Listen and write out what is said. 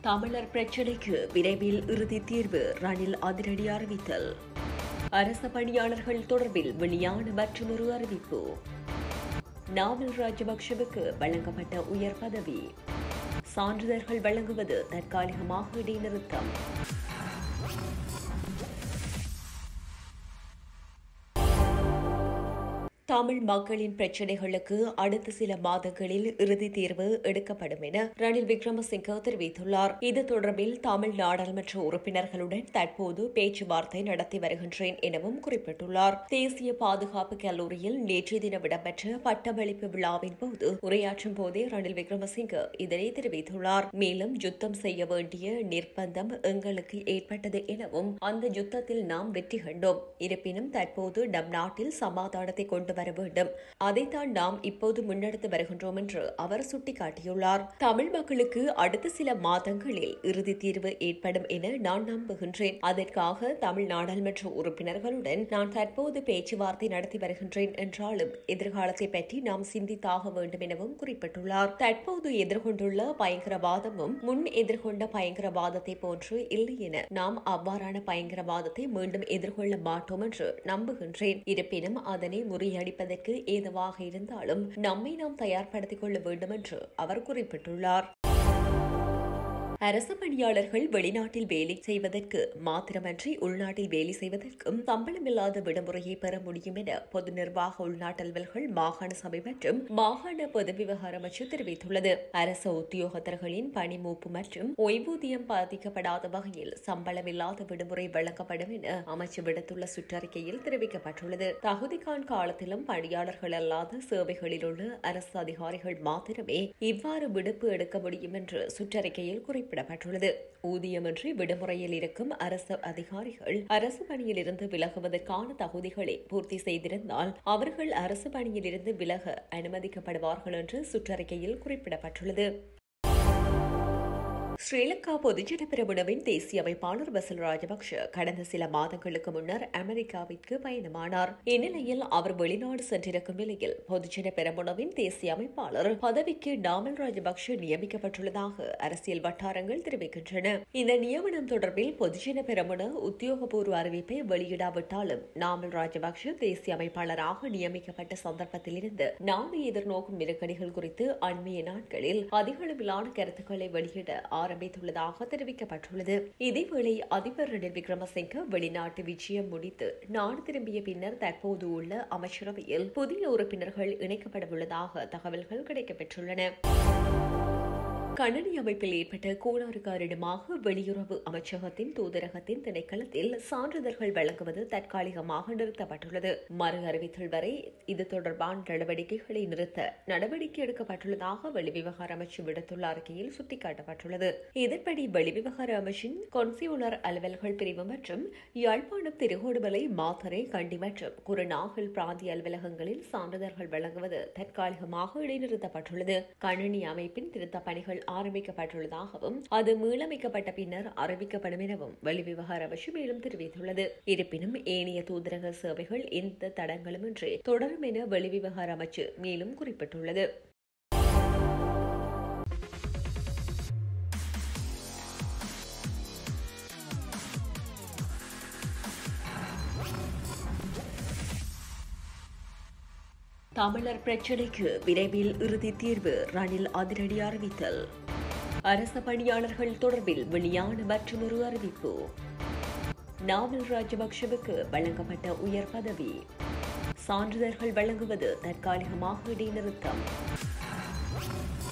தமிழர் பிரச்சினைக்கு விரைவில் இறுதி தீர்வு ரணில் அதிரடி அறிவித்தல் அரச பணியாளர்கள் தொடர்பில் வெளியான மற்றொரு அறிவிப்பு நாவல் ராஜபக்ஷவுக்கு வழங்கப்பட்ட உயர் பதவி சான்றிதழ்கள் வழங்குவது தற்காலிகமாக இடைநிறுத்தம் தமிழ் மக்களின் பிரச்சினைகளுக்கு அடுத்த சில மாதங்களில் இறுதி தீர்வு எடுக்கப்படும் என ரணில் விக்ரமசிங்க தெரிவித்துள்ளார் இது தொடர்பில் தமிழ் நாடாளுமன்ற உறுப்பினர்களுடன் தற்போது பேச்சுவார்த்தை நடத்தி வருகின்றேன் எனவும் குறிப்பிட்டுள்ளார் தேசிய பாதுகாப்பு கல்லூரியில் நேற்றைய தினம் இடம்பெற்ற பட்டமளிப்பு விழாவின் போது உரையாற்றும் போதே ரணில் விக்ரமசிங்க இதனை தெரிவித்துள்ளார் மேலும் யுத்தம் செய்ய வேண்டிய நிர்பந்தம் எங்களுக்கு ஏற்பட்டது எனவும் அந்த யுத்தத்தில் நாம் வெற்றி கண்டோம் இருப்பினும் தற்போது நம் நாட்டில் சமாதானத்தை கொண்டு வர வேண்டும் அதைத்தான் நாம் இப்போது முன்னெடுத்து வருகின்றோம் என்று அவர் சுட்டிக்காட்டியுள்ளார் தமிழ் மக்களுக்கு அடுத்த சில மாதங்களில் இறுதி தீர்வு ஏற்படும் என நான் நம்புகின்றேன் அதற்காக தமிழ் நாடாளுமன்ற உறுப்பினர்களுடன் நான் தற்போது பேச்சுவார்த்தை நடத்தி வருகின்றேன் என்றாலும் எதிர்காலத்தை பற்றி நாம் சிந்தித்தாக வேண்டும் எனவும் குறிப்பிட்டுள்ளார் தற்போது எதிர்கொண்டுள்ள பயங்கரவாதமும் முன் எதிர்கொண்ட பயங்கரவாதத்தை போன்று இல்லை என நாம் அவ்வாறான பயங்கரவாதத்தை மீண்டும் எதிர்கொள்ள மாட்டோம் என்று நம்புகின்றேன் இருப்பினும் அதனை முறியடிப்பதற்கு ஏதுவாக இருந்தாலும் நம்மை நாம் தயார்படுத்திக் கொள்ள வேண்டும் என்று அவர் குறிப்பிட்டுள்ளார் அரசு பணியாளர்கள் வெளிநாட்டில் வேலை செய்வதற்கு மாத்திரமன்றி உள்நாட்டில் வேலை செய்வதற்கும் சம்பளமில்லாத விடுமுறையை பெற முடியும் என பொது நிர்வாக உள்நாட்டு அலுவல்கள் மாகாண சபை மற்றும் மாகாண பொது விவகார அமைச்சு தெரிவித்துள்ளது அரசு உத்தியோகத்தர்களின் பணி மூப்பு மற்றும் ஓய்வூதியம் பாதிக்கப்படாத வகையில் சம்பளமில்லாத விடுமுறை வழங்கப்படும் என அமைச்சு விடுத்துள்ள சுற்றறிக்கையில் தெரிவிக்கப்பட்டுள்ளது தகுதிகான் காலத்திலும் பணியாளர்கள் அல்லாத சேவைகளில் உள்ள அரசு அதிகாரிகள் மாத்திரமே இவ்வாறு விடுப்பு எடுக்க முடியும் என்று சுற்றறிக்கையில் குறிப்பிட்டார் குறிப்பிடப்பட்டுள்ளது ஊதியமின்றி விடுமுறையில் இருக்கும் அரசு அதிகாரிகள் அரசு பணியில் இருந்து விலகுவதற்கான தகுதிகளை பூர்த்தி செய்திருந்தால் அவர்கள் அரசு பணியில் இருந்து விலக அனுமதிக்கப்படுவார்கள் என்று சுற்றறிக்கையில் குறிப்பிடப்பட்டுள்ளது ஸ்ரீலங்கா பொதுஜன பிரமுனவின் தேசிய அமைப்பாளர் பசில் ராஜபக்ஷ கடந்த சில மாதங்களுக்கு முன்னர் அமெரிக்காவிற்கு பயணமானார் இந்நிலையில் அவர் வெளிநாடு சென்றிருக்கும் நிலையில் பொதுஜன பெரமுனவின் தேசிய அமைப்பாளர் பதவிக்கு நாமல் ராஜபக்ஷ நியமிக்கப்பட்டுள்ளதாக அரசியல் வட்டாரங்கள் தெரிவிக்கின்றன இந்த நியமனம் தொடர்பில் பொதுஜன பெரமுன உத்தியோகபூர்வ அறிவிப்பை வெளியிடாவிட்டாலும் நாமல் ராஜபக்ஷ தேசிய அமைப்பாளராக நியமிக்கப்பட்ட சந்தர்ப்பத்திலிருந்து நாடு எதிர்நோக்கும் நெருக்கடிகள் குறித்து அண்மைய நாட்களில் அதிகளவிலான கருத்துக்களை வெளியிட ஆரம்பித்துள்ளதாக தெரிவிக்கப்பட்டுள்ளது இதேவேளை அதிபர் ரணில் விக்ரமசிங்க வெளிநாட்டு விஜயம் முடித்து நாடு திரும்பிய பின்னர் தற்போது உள்ள அமைச்சரவையில் புதிய உறுப்பினர்கள் இணைக்கப்படவுள்ளதாக தகவல்கள் கிடைக்கப்பெற்றுள்ளன கணனி அமைப்பில் ஏற்பட்ட கோளாறு காரணமாக வெளியுறவு அமைச்சகத்தின் தூதரகத்தின் திணைக்களத்தில் சான்றிதழ்கள் வழங்குவது தற்காலிகமாக நிறுத்தப்பட்டுள்ளது மறு அறிவித்தல் வரை இது தொடர்பான நடவடிக்கைகளை நிறுத்த நடவடிக்கை எடுக்கப்பட்டுள்ளதாக வெளிவிவகார அமைச்சு விடுத்துள்ள அறிக்கையில் சுட்டிக்காட்டப்பட்டுள்ளது இதன்படி வெளிவிவகார அமைச்சின் கொன்சியுலர் அலுவல்கள் பிரிவு மற்றும் யாழ்ப்பாணம் திருகோடுமலை மாத்தரை கண்டி மற்றும் குருநாகல் பிராந்திய அலுவலகங்களில் சான்றிதழ்கள் வழங்குவது தற்காலிகமாக இடைநிறுத்தப்பட்டுள்ளது கணனி அமைப்பின் திருத்த பணிகள் ஆரம்பிக்கப்பட்டுள்ளதாகவும் அது மீளமைக்கப்பட்ட பின்னர் அறிவிக்கப்படும் எனவும் வெளிவிவகார அமைச்சு மேலும் தெரிவித்துள்ளது இருப்பினும் ஏனைய தூதரக சேவைகள் எந்த தடங்களுமின்றி தொடரும் என வெளிவிவகார அமைச்சு மேலும் குறிப்பிட்டுள்ளது தமிழர் பிரச்சினைக்கு விரைவில் இறுதி தீர்வு ரணில் அதிரடி அறிவித்தல் அரச பணியாளர்கள் தொடர்பில் வெளியான மற்றொரு அறிவிப்பு நாவல் ராஜபக்ஷவுக்கு வழங்கப்பட்ட உயர் பதவி சான்றிதழ்கள் வழங்குவது தற்காலிகமாக இடைநிறுத்தம்